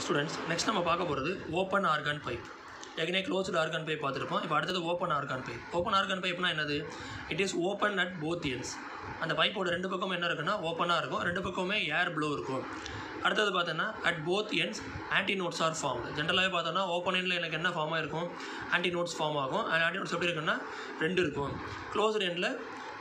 students next நம்ம பார்க்க போகிறது ஓப்பன் ஆர்கான் பைப் ஏற்கனவே க்ளோஸ்டு ஆர்கான் பைப் பார்த்துருப்போம் இப்போ அடுத்தது open organ pipe open organ பைப்னா என்னது it is open at both ends அந்த பைப்போட ரெண்டு பக்கமும் என்ன இருக்குன்னா ஓப்பனாக இருக்கும் ரெண்டு பக்கமுமே ஏர் ப்ளோ இருக்கும் அடுத்தது பார்த்தோன்னா at both ends antinodes are form ஜென்ரலாகவே பார்த்தோன்னா ஓப்பன் எண்டில் எனக்கு என்ன ஃபார்ம் ஆயிருக்கும் ஆன்டி நோட்ஸ் ஃபார்ம் ஆகும் அண்ட் ஆன்டி நோட்ஸ் எப்படி இருக்குன்னா ரெண்டு இருக்கும் க்ளோஸ்டு எண்டில்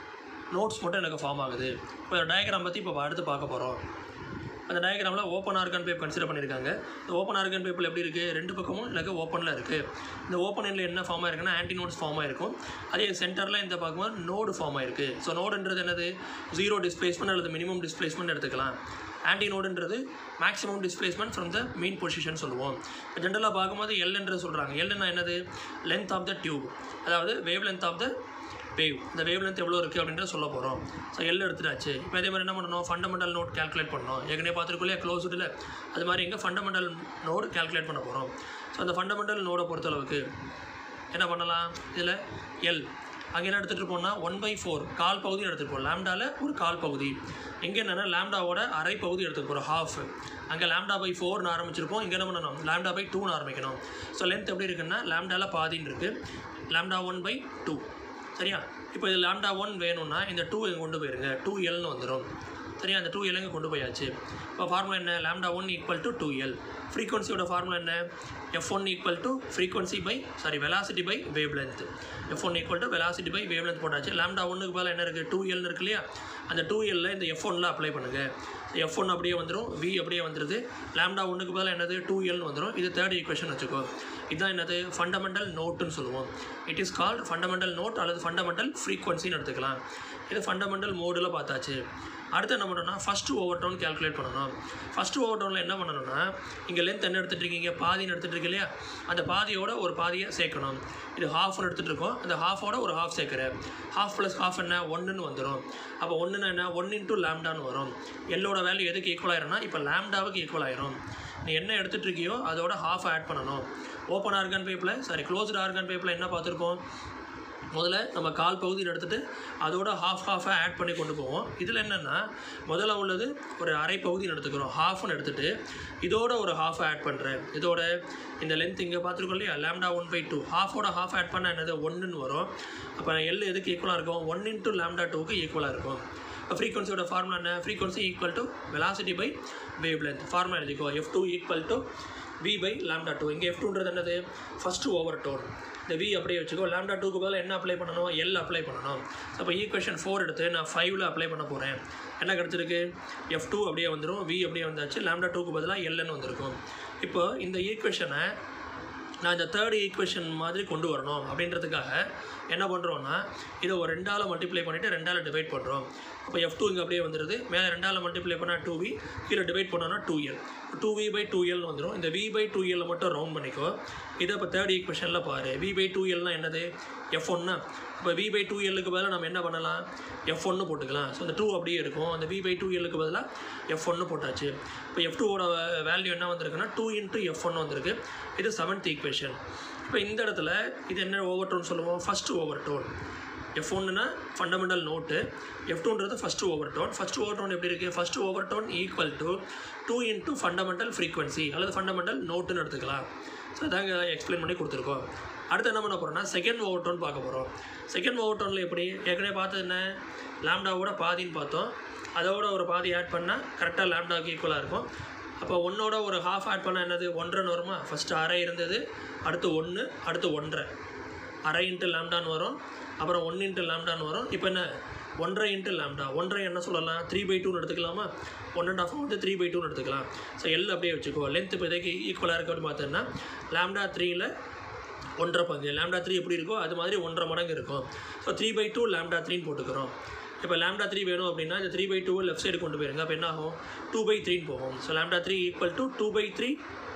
நோட்ஸ் மட்டும் எனக்கு ஃபார்ம் ஆகுது இப்போ டயக்ராம் பற்றி இப்போ அடுத்து பார்க்க போகிறோம் அந்த டயக்ராமில் ஓப்பன் ஆர்கன் பைப் கன்சிடர் பண்ணியிருக்காங்க இந்த ஓப்பன் ஆர்கன் பைப்பில் எப்படி இருக்குது ரெண்டு பக்கமும் எனக்கு ஓப்பனில் இருக்குது இந்த ஓப்பன் எண்டில் என்ன ஃபார்ம் ஆயிருக்குன்னா ஆன்டி நோட்ஸ் ஃபார்ம் ஆயிருக்கும் அதே சென்டரில் இந்த பார்க்கும்போது நோடு ஃபார்ம் ஆயிருக்கு ஸோ நோடுன்றது என்னது ஜீரோ டிஸ்பிளேஸ்மெண்ட் அல்லது மினிமம் டிஸ்பிளேஸ்மெண்ட் எடுத்துக்கலாம் ஆன்டி நோடுன்றது maximum displacement from the mean position சொல்லுவோம் இப்போ ஜென்ரலாக பார்க்கும்போது எல்ன்றது சொல்கிறாங்க எல்னா என்னது லென்த் ஆஃப் த டியூப் அதாவது wavelength of the wave இந்த வேவ் லென்த் எவ்வளோ இருக்குது அப்படின்றத சொல்ல போகிறோம் ஸோ எல் எடுத்துட்டாச்சு இப்போ இதே மாதிரி என்ன பண்ணணும் ஃபண்டமெண்டல் நோட் கால்குலேட் பண்ணணும் ஏற்கனவே பார்த்துருக்கோம் க்ளோஸ்டில் அது மாதிரி எங்கே ஃபண்டமெண்டல் நோடு கால்குலேட் பண்ண போகிறோம் ஸோ அந்த ஃபண்டமெண்டல் நோடை பொறுத்தளவுக்கு என்ன பண்ணலாம் இதில் எல் அங்கே என்ன எடுத்துகிட்டு போனால் ஒன் பை ஃபோர் கால் பகுதி எடுத்துகிட்டு போகிறோம் லேம்டாவில் ஒரு கால் பகுதி இங்கே என்னென்னா லேம்டாவோட அரை பகுதி எடுத்துகிட்டு போகிறோம் ஹாஃப் அங்கே லேம்டா பை ஃபோர்னு ஆரம்பிச்சிருப்போம் இங்கே என்ன பண்ணணும் லேம்டா பை டூன்னு ஆரம்பிக்கணும் ஸோ லென்த் எப்படி இருக்குன்னா லேம்டாவில் பாதின்னு இருக்குது லேம்டா ஒன் பை டூ சரியா இப்போ இது லேம்டா ஒன் வேணும்னா இந்த டூ இங்கே கொண்டு போயிருங்க டூ எல்னு வந்துடும் சரியா அந்த டூ எல் இங்கே கொண்டு போயாச்சு இப்போ ஃபார்முலா என்ன lambda one equal to two L ஃப்ரீக்வன்சியோட ஃபார்முலா என்ன f one equal to frequency by sorry velocity by wavelength f one equal to velocity by wavelength போட்டாச்சு லேம்டா ஒன்றுக்கு பதில் என்ன இருக்குது டூ எல்னு இருக்கு இல்லையா அந்த டூ எல்ல இந்த எஃப் ஒன்ல அப்ளை பண்ணுங்கள் எஃப் ஒன் அப்படியே வந்துடும் வி அப்படியே வந்துடுது லேம்டா ஒன்றுக்கு பதில் என்னது டூ எல்னு வந்துடும் இது தேர்ட் ஈக்குவேஷன் வச்சுக்கோ இதுதான் என்னது ஃபண்டமெண்டல் நோட்டுன்னு சொல்லுவோம் it is called fundamental note அல்லது ஃபண்டமெண்டல் ஃப்ரீக்வன்சின்னு எடுத்துக்கலாம் இது ஃபண்டமெண்டல் மோடில் பார்த்தாச்சு அடுத்து என்ன பண்ணணும்னா ஃபஸ்ட்டு ஓவர் டவுன் கேல்குலேட் பண்ணணும் ஃபஸ்ட்டு ஓவர் டவுனில் என்ன பண்ணணும்னா இங்கே லென்த் என்ன எடுத்துகிட்டு இருக்கீங்க பாதின்னு எடுத்துகிட்டு இருக்கு இல்லையா அந்த பாதியோட ஒரு பாதியை சேர்க்கணும் இது ஹாஃப்னு எடுத்துகிட்டு இருக்கோம் அந்த ஹாஃபோட ஒரு ஹாஃப் சேர்க்குறேன் ஹாஃப் ப்ளஸ் ஹாஃப் என்ன ஒன்றுன்னு வந்துடும் அப்போ ஒன்றுனா என்ன ஒன் இன்ட்டு லேம்டான்னு வரும் எல்லோட வேல்யூ எதுக்கு ஈக்குவல் ஆயிரும்னா இப்போ லேம்டாவுக்கு ஈக்குவல் ஆயிரும் நீ என்ன எடுத்துகிட்டு இருக்கியோ அதோட ஹாஃப் ஆட் பண்ணணும் ஓப்பன் ஆர்கன் பைப்பில் சாரி க்ளோஸ்டு ஆர்கன் பைப்பில் என்ன பார்த்துருக்கோம் முதல்ல நம்ம கால் பகுதியில் எடுத்துகிட்டு அதோட ஹாஃப் ஹாஃபாக ஆட் பண்ணி கொண்டு போவோம் இதில் என்னென்னா முதல்ல உள்ளது ஒரு அரை பகுதியில் எடுத்துக்கிறோம் ஹாஃப்னு எடுத்துகிட்டு இதோட ஒரு ஹாஃப் ஆட் பண்ணுறேன் இதோட இந்த லென்த் இங்கே பார்த்துருக்கோம் இல்லையா லேம்டா ஒன் பை டூ ஹாஃபோட ஹாஃப் ஆட் பண்ணால் என்னது ஒன்றுன்னு வரும் அப்போ எல் எதுக்கு ஈக்குவலாக இருக்கும் ஒன் இன்ட்டு லேம்டா டூக்கு ஈக்குவலாக இருக்கும் இப்போ ஃப்ரீக்வன்சியோட ஃபார்முலா என்ன frequency equal to velocity by wavelength formula எழுதிக்கோ f two equal to we by lambda two இங்கே எஃப் டூன்றது என்னது ஃபஸ்ட்டு ஓவர் டோன் இந்த வி அப்படியே வச்சுக்கோ லேம்டா டூக்கு பதில் என்ன அப்ளை பண்ணணும் எல் அப்ளை பண்ணணும் அப்போ ஈக்குவேஷன் ஃபோர் எடுத்து நான் ஃபைவ்ல அப்ளை பண்ண போகிறேன் என்ன கிடச்சிருக்கு எஃப் டூ அப்படியே வந்துடும் வி அப்படியே வந்தாச்சு லேம்டா டூக்கு பதிலாக எல்னு வந்திருக்கும் இப்போ இந்த ஈக்குவேஷனை நான் இந்த தேர்ட் ஈக்குவேஷன் மாதிரி கொண்டு வரணும் அப்படின்றதுக்காக என்ன பண்ணுறோன்னா இதை ஒரு ரெண்டால் மல்டிப்ளை பண்ணிவிட்டு ரெண்டால் டிவைட் பண்ணுறோம் அப்போ எஃப் டூ இங்கே அப்படியே வந்துடுது மேலே ரெண்டால் மல்டிப்ளை பண்ணால் டூ வி கீழே டிவைட் பண்ணோன்னா two L two v by two எல்னு வந்துடும் இந்த வி பை டூ எல்லை மட்டும் ரவுண்ட் பண்ணிக்கோ இதை இப்போ தேர்ட் ஈக்குவேஷனில் பாரு வி பை டூ எல்னால் என்னது எஃப் ஒன்னா இப்போ வி பை டூ எல்லுக்கு பதிலாக நம்ம என்ன பண்ணலாம் எஃப் ஒன்று போட்டுக்கலாம் ஸோ அந்த டூ அப்படியே இருக்கும் அந்த வி பை டூ எல்லுக்கு பதிலாக எஃப் ஒன்று போட்டாச்சு இப்போ எஃப் டூவோட வேல்யூ என்ன வந்திருக்குன்னா டூ இன்ட்டு எஃப் ஒன்று வந்திருக்கு இது செவன்த் ஈக்குவேஷன் இப்போ இந்த இடத்துல இது என்ன ஓவர் டோன் சொல்லுவோம் ஃபஸ்ட்டு ஓவர் டோன் எஃப் ஒன்றுனா ஃபண்டமெண்டல் நோட்டு எஃப் டூன்றது first overtone first overtone எப்படி இருக்குது first overtone equal to two into fundamental frequency அல்லது ஃபண்டமெண்டல் நோட்டுன்னு எடுத்துக்கலாம் ஸோ அதாங்க எக்ஸ்பிளைன் பண்ணி கொடுத்துருக்கோம் அடுத்து என்ன பண்ண போகிறோம்னா செகண்ட் ஓவர் டோன் பார்க்க போகிறோம் செகண்ட் ஓவர் டோனில் எப்படி ஏற்கனவே பார்த்தது என்ன லேம்டாவோட பாதின்னு பார்த்தோம் அதோட ஒரு பாதி ஆட் பண்ணால் கரெக்டாக லேம்டாவுக்கு ஈக்குவலாக இருக்கும் அப்போ ஒன்றோட ஒரு ஹாஃப் ஆட் பண்ணால் என்னது ஒன்றரைன்னு வருமா ஃபஸ்ட்டு அரை இருந்தது அடுத்து ஒன்று அடுத்து ஒன்றரை அரை இன்ட்டு லேம்டான்னு வரும் அப்புறம் ஒன் இன்ட்டு லேம்டான்னு வரும் இப்போ என்ன ஒன்றரை இன்ட்டு லேம்டா ஒன்றரை என்ன சொல்லலாம் த்ரீ பை டூன்னு எடுத்துக்கலாமா ஒன் அண்ட் ஆஃப் வந்து த்ரீ பை டூன்னு எடுத்துக்கலாம் ஸோ எல் அப்படியே வச்சுக்கோ லென்த் இப்போ இதுக்கு ஈக்குவலாக இருக்குது அப்படின்னு பார்த்தோன்னா லேம்டா த்ரீயில் ஒன்றரை பங்கு லேம்டா த்ரீ எப்படி இருக்கோ அது மாதிரி ஒன்றரை மடங்கு இருக்கும் so three by two lambda த்ரீன்னு போட்டுக்கிறோம் இப்போ லேம்டா த்ரீ வேணும் அப்படின்னா இந்த three by two left side கொண்டு போயிருங்க அப்போ என்ன ஆகும் டூ பை த்ரீன்னு போகும் so lambda three equal to two by three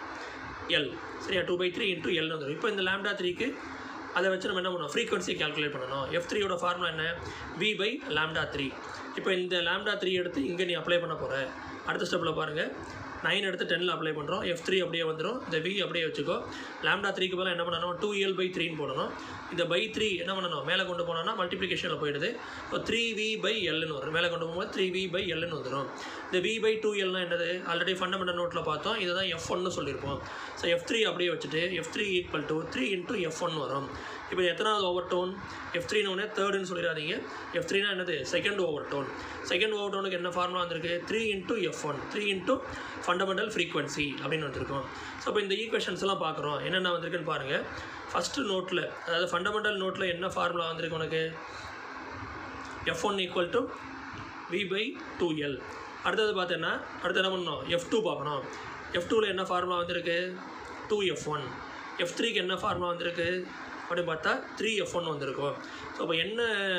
L சரியா two by three into L வந்துடும் இப்போ இந்த லேம்டா த்ரீக்கு அதை வச்சு நம்ம என்ன பண்ணணும் ஃப்ரீக்வன்சி கால்குலேட் பண்ணணும் எஃப் த்ரீயோட ஃபார்முலா என்ன வி பை லேம்டா த்ரீ இப்போ இந்த லேம்டா த்ரீ எடுத்து இங்கே நீ அப்ளை பண்ண போகிற அடுத்த ஸ்டெப்பில் பாருங்கள் நைன் எடுத்து டென்னில் அப்ளை பண்ணுறோம் எஃப் த்ரீ அப்படியே வந்துடும் இந்த வி அப்படியே வச்சுக்கோ லேம்டா த்ரீக்கு பதிலாக என்ன பண்ணணும் டூ எல் பை த்ரீன்னு போடணும் இந்த பை த்ரீ என்ன பண்ணணும் மேலே கொண்டு போனோம்னா மல்டிப்ளிகேஷனில் போயிடுது இப்போ த்ரீ வி பை எல்னு வரும் மேலே கொண்டு போகும்போது த்ரீ வி பை எல்னு வந்துடும் இந்த வி பை டூ எல்னா என்னது ஆல்ரெடி ஃபண்டமெண்டல் நோட்டில் பார்த்தோம் இதை தான் எஃப் ஒன்னு சொல்லியிருப்போம் ஸோ எஃப் த்ரீ அப்படியே வச்சுட்டு F three equal to three into F one வரும் இப்போ எத்தனாவது ஓவர் டோன் எஃப் த்ரீன்னு ஒன்று தேர்டுன்னு சொல்லிடாதீங்க எஃப் த்ரீனா என்னது செகண்ட் ஓவர் டோன் செகண்ட் ஓவர் டோனுக்கு என்ன ஃபார்முலா வந்திருக்கு three into F one three into fundamental frequency அப்படின்னு வந்திருக்கும் ஸோ இப்போ இந்த ஈக்குவேஷன்ஸ் எல்லாம் பார்க்குறோம் என்னென்ன வந்திருக்குன்னு பாருங்கள் ஃபஸ்ட்டு நோட்டில் அதாவது ஃபண்டமெண்டல் நோட்டில் என்ன ஃபார்முலா வந்திருக்கு உனக்கு F one equal to we by two L அடுத்தது பார்த்தீங்கன்னா அடுத்து என்ன பண்ணணும் எஃப் டூ பார்க்கணும் எஃப் டூவில் என்ன ஃபார்முலா வந்திருக்கு டூ எஃப் ஒன் எஃப் த்ரீக்கு என்ன ஃபார்முலா வந்திருக்கு அப்படின்னு பார்த்தா த்ரீ எஃப் ஒன் வந்திருக்கும் ஸோ அப்போ என்ன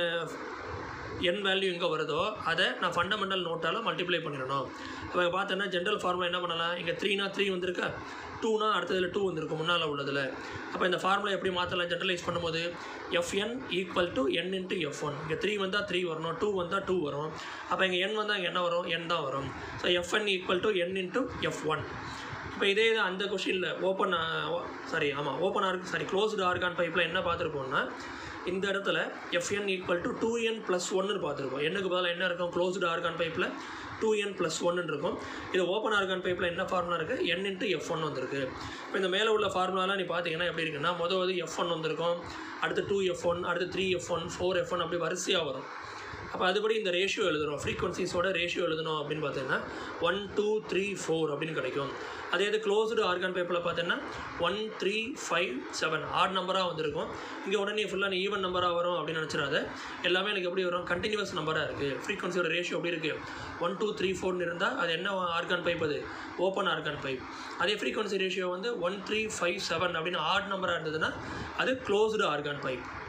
என் வேல்யூ எங்கே வருதோ அதை நான் ஃபண்டமெண்டல் நோட்டால் மல்டிப்ளை பண்ணிடணும் இப்போ பார்த்தோன்னா ஜென்ரல் ஃபார்முலா என்ன பண்ணலாம் இங்கே த்ரீனா த்ரீ வந்திருக்கா டூனா அடுத்ததில் டூ வந்திருக்கும் முன்னால் உள்ளதில் அப்போ இந்த ஃபார்முலா எப்படி மாற்றலாம் ஜென்ரலைஸ் பண்ணும்போது F N equal to N into F one இங்கே த்ரீ வந்தால் த்ரீ வரணும் டூ வந்தால் டூ வரும் அப்போ இங்கே என் வந்தால் இங்கே என்ன வரும் என் தான் வரும் so F N equal to N into F one இப்போ இதே இது அந்த கொஷினில் ஓப்பன் சாரி ஆமாம் ஓப்பன் ஆர்க் சாரி க்ளோஸ்டு ஆர்கான் பைப்பில் என்ன பார்த்துருப்போம்னா இந்த இடத்துல F N equal to two N plus ஒன்னு பார்த்துருப்போம் என்னுக்கு பதிலாக என்ன இருக்கும் க்ளோஸ்டு ஆர்கான் பைப்பில் டூ என் ப்ளஸ் ஒன்னு இருக்கும் இது ஓப்பன் ஆர்கான் பைப்பில் என்ன ஃபார்முலா இருக்குது என் இன்ட்டு எஃப் ஒன் வந்திருக்கு இப்போ இந்த மேலே உள்ள ஃபார்முலாலாம் நீ பார்த்தீங்கன்னா எப்படி இருக்குன்னா மொதல் வந்து எஃப் ஒன் வந்திருக்கும் அடுத்து டூ எஃப் ஒன் அடுத்து three F one four F one அப்படி வரிசையாக வரும் அப்போ அதுபடி இந்த ரேஷியோ எழுதுறோம் ஃப்ரீக்வன்சிஸோட ரேஷியோ எழுதணும் அப்படின்னு பார்த்தீங்கன்னா ஒன் டூ த்ரீ ஃபோர் அப்படின்னு கிடைக்கும் அதே இது க்ளோஸ்டு ஆர்கான் பேப்பரில் பார்த்தீங்கன்னா one three five seven odd நம்பராக வந்திருக்கும் இங்கே உடனே ஃபுல்லாக நீ ஈவன் நம்பராக வரும் அப்படின்னு நினச்சிடாத எல்லாமே எனக்கு எப்படி வரும் கண்டினியூஸ் நம்பராக இருக்குது ஃப்ரீக்வன்சியோட ரேஷியோ எப்படி இருக்குது ஒன் டூ த்ரீ ஃபோர்னு இருந்தால் அது என்ன ஆர்கான் பைப் அது ஓப்பன் ஆர்கான் பைப் அதே ஃப்ரீக்வன்சி ரேஷியோ வந்து ஒன் த்ரீ ஃபைவ் செவன் அப்படின்னு ஆட் நம்பராக இருந்ததுன்னா அது க்ளோஸ்டு ஆர்கான் பைப்